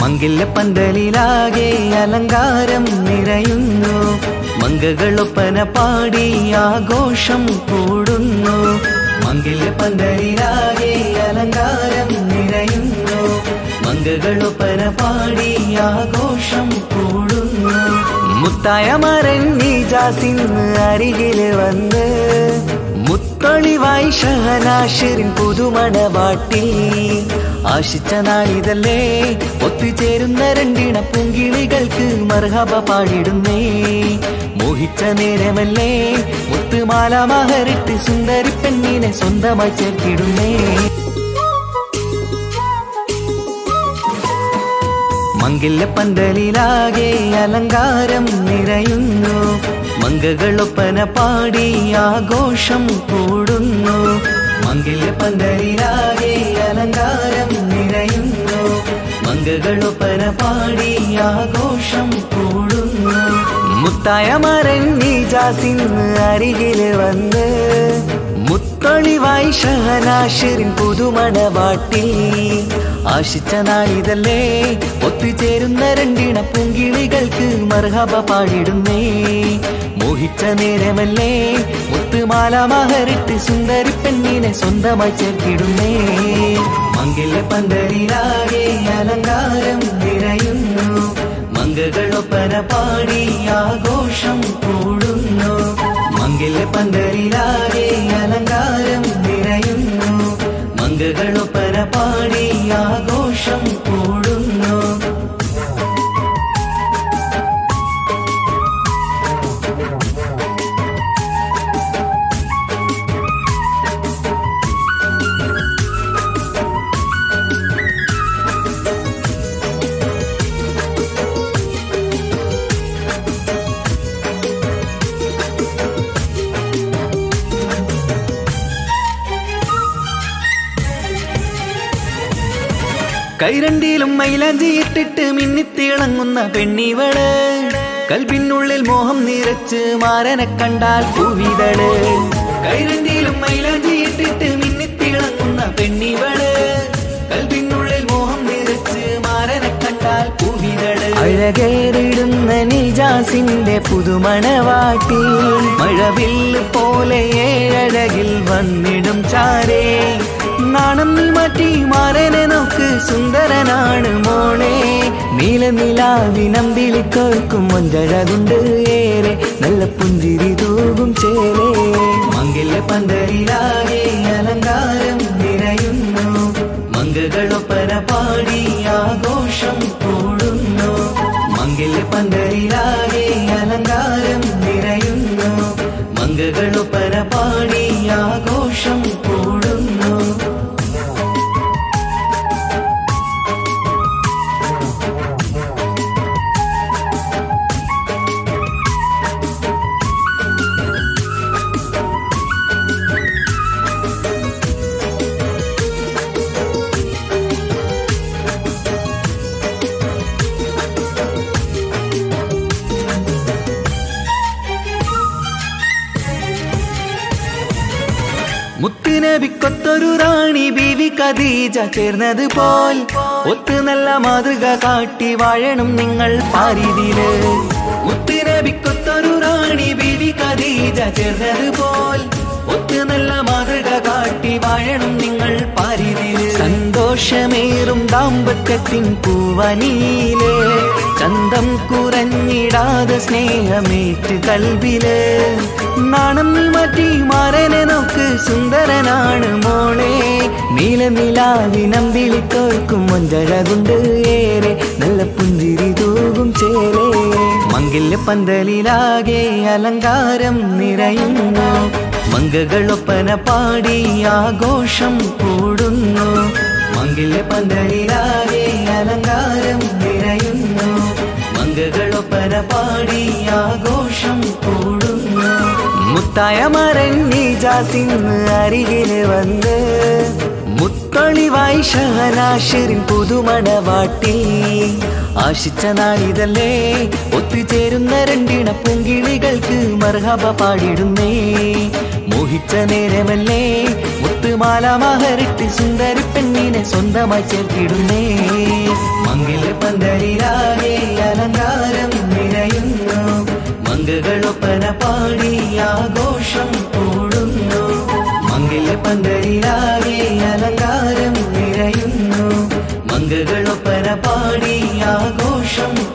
മംഗല്യ പന്തലിലാകെ അലങ്കാരം നിറയുന്നു മംഗകളൊപ്പന പാടി ആഘോഷം കൂടുന്നു മംഗല്യ പന്തലിലാകെ അലങ്കാരം നിറയുന്നു മംഗകളൊപ്പന പാടി ആഘോഷം കൂടുന്നു മുത്തായ മരൻ നീജാസിന്ന് അരികില് വന്ന് മുത്തൊളിവായി ഷഹനാഷിറിൻ പുതുമണവാട്ടി ആശിച്ച നാളിതല്ലേ ഒത്തുചേരുന്ന രണ്ടിണ പൂങ്കിളികൾക്ക് മർഹബ പാടിടുന്നേ മോഹിച്ച നേരമല്ലേ മുത്തുമാല മഹരിട്ട് സുന്ദരി പെണ്ണിനെ സ്വന്തമായി ചേർത്തിടുന്നേ മംഗല്യ പന്തലിലാകെ അലങ്കാരം നിറയുന്നു മംഗകളൊപ്പന പാടി ആഘോഷം കൂടുന്നു മംഗല്യ പന്തലിലാകെ അലങ്കാരം നിറയുന്നു മംഗകളൊപ്പന പാടി ആഘോഷം കൂടുന്നു മുത്തായ മരൻ നീജാസിന്ന് അരികില് വന്ന് മുത്തൊളിവായി ഷഹനാഷിറിൻ പുതുമണവാട്ടി ആശിച്ച നാളിതല്ലേ ഒത്തുചേരുന്ന രണ്ടിണ പൂങ്കിളികൾക്ക് മർഹബ പാടിടുന്നേ മോഹിച്ച നേരമല്ലേ മുത്തുമാല മഹരിട്ട് സുന്ദരി പെണ്ണിനെ സ്വന്തമായി ചേർത്തിടുന്നേ മംഗല്യ പന്തലിലാകെ അലങ്കാരം നിറയുന്നു മംഗകളൊപ്പന പാടി ആഘോഷം കൂടുന്നു മംഗല്യ പന്തലിലാകെ അലങ്കാരം നിറയുന്നു മംഗകളൊപ്പന പാടി ആഘോഷം കൂടുന്നു കൈരണ്ടിയിലും മൈലാഞ്ചി ഇട്ടിട്ട് മിന്നിത്തിളങ്ങുന്ന പെണ്ണിവള് കൽബിനുള്ളിൽ മോഹം നിറച്ച് മാരനെ കണ്ടാൽ പൂവിതള് കൈരണ്ടിയിലും മൈലാഞ്ചി ഇട്ടിട്ട് മിന്നിത്തിളങ്ങുന്ന പെണ്ണിവള് കൽബിനുള്ളിൽ മോഹം നിറച്ച് മാരനെ കണ്ടാൽ പൂവിതള് അഴകേറിടുന്ന നിജാസിന്റെ പുതുമണവാട്ടി മഴവില്ല് പോലെ ഏഴഴകിൽ വന്നിടും ചാരേ നാണം നീ മാറ്റി മാറനെ നോക്ക് സുന്ദരനാണ് മോളെ നീല നിലാവിനമ്പിളി കേൾക്കും മൊഞ്ചഴകുണ്ട് ഏറെ നല്ല പുഞ്ചിരി തൂകും ചേരെ മംഗല്യ പന്തലിലാകെ അലങ്കാരം നിറയുന്നു മംഗകളൊപ്പന പാടി ആഘോഷം കൂടുന്നു മംഗല്യ പന്തലിലാകെ അലങ്കാരം നിറയുന്നു മംഗകളൊപ്പന പാടി ആഘോഷം കൂടുന്നു മുത്തുനബിക്കൊത്തൊരു റാണി ബീവി ഖദീജ ചേർന്നത് പോൽ ഒത്തു നല്ല മാതൃക കാട്ടി വാഴണം നിങ്ങൾ പാരിതില് മുത്തുനബിക്കൊത്തൊരു റാണി ബീവി ഖദീജ ചേർന്നത് പോൽ ഒത്തു നല്ല മാതൃക കാട്ടി വാഴണം നിങ്ങൾ പാരിതില് സന്തോഷമേറും ദാമ്പത്യത്തിൻ പൂവനിയിലെ ചന്തം കുറഞ്ഞിടാതെ സ്നേഹമേറ്റ് കൽവില് നാണം നീ മാറ്റി മാറനെ നോക്ക് സുന്ദരനാണ് മോളെ നീല നിലാവിനമ്പിളി തോൽക്കും മൊഞ്ചഴകുണ്ട് ഏറെ നല്ല പുഞ്ചിരി തൂകും ചേരെ മംഗല്യ പന്തലിലാകെ അലങ്കാരം നിറയുന്നു മംഗകളൊപ്പന പാടി ആഘോഷം കൂടുന്നു മംഗല്യ പന്തലിലാകെ അലങ്കാരം നിറയുന്നു മംഗകളൊപ്പന പാടി ആഘോഷം കൂടുന്നു മുത്തായ മരൻ നീജാസിന്ന് അരികില് വന്ന് മുത്തൊളിവായി ഷഹനാഷിറിൻ പുതുമണവാട്ടി ആശിച്ച നാളിതല്ലേ ഒത്തുചേരുന്ന രണ്ടിണ പൂങ്കിളികൾക്ക് മർഹബ പാടിടുന്നേ മോഹിച്ച നേരമല്ലേ മുത്തുമാല മഹരിട്ട് സുന്ദരി പെണ്ണിനെ സ്വന്തമായി ചേർത്തിടുന്നേ മംഗല്യ പന്ത മംഗകളൊപ്പന പാടി ആഘോഷം കൂടുന്നു മംഗല്യ പന്തലിലാകെ അലങ്കാരം നിറയുന്നു മംഗകളൊപ്പന പാടി ആഘോഷം